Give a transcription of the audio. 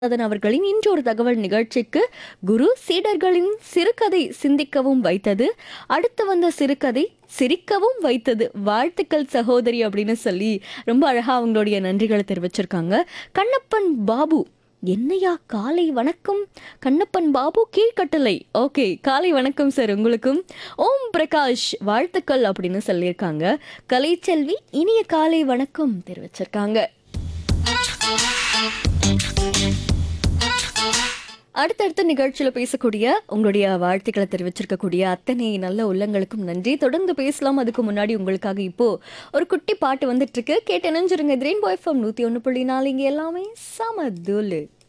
அதன் அவர்களின் இன்றொரு தகவல் நிகழ்ச்சிக்கு குரு சீடர்களின் சிறுகதை சிந்திக்கவும் வைத்தது அடுத்து வந்த சிறுகதை சிரிக்கவும் வைத்தது வாழ்த்துக்கள் சகோதரி அப்படின்னு சொல்லி ரொம்ப அழகா அவங்களுடைய நன்றிகளை தெரிவிச்சிருக்காங்க கண்ணப்பன் பாபு என்னையா காலை வணக்கம் கண்ணப்பன் பாபு கீழ்கட்டளை ஓகே காலை வணக்கம் சார் உங்களுக்கும் ஓம் பிரகாஷ் வாழ்த்துக்கள் அப்படின்னு சொல்லியிருக்காங்க கலைச்செல்வி இனிய காலை வணக்கம் தெரிவிச்சிருக்காங்க அடுத்தடுத்த நிகழ்ச்சியில் பேசக்கூடிய உங்களுடைய வாழ்த்துக்களை தெரிவிச்சிருக்கக்கூடிய அத்தனை நல்ல உள்ளங்களுக்கும் நன்றி தொடர்ந்து பேசலாம் அதுக்கு முன்னாடி உங்களுக்காக இப்போ ஒரு குட்டி பாட்டு வந்துட்டு இருக்கு கேட்டு நினைஞ்சிருங்க ரெயின்போ எஃப்எம் நூற்றி ஒன்று புள்ளி நாலு இங்கே எல்லாமே சமதுலு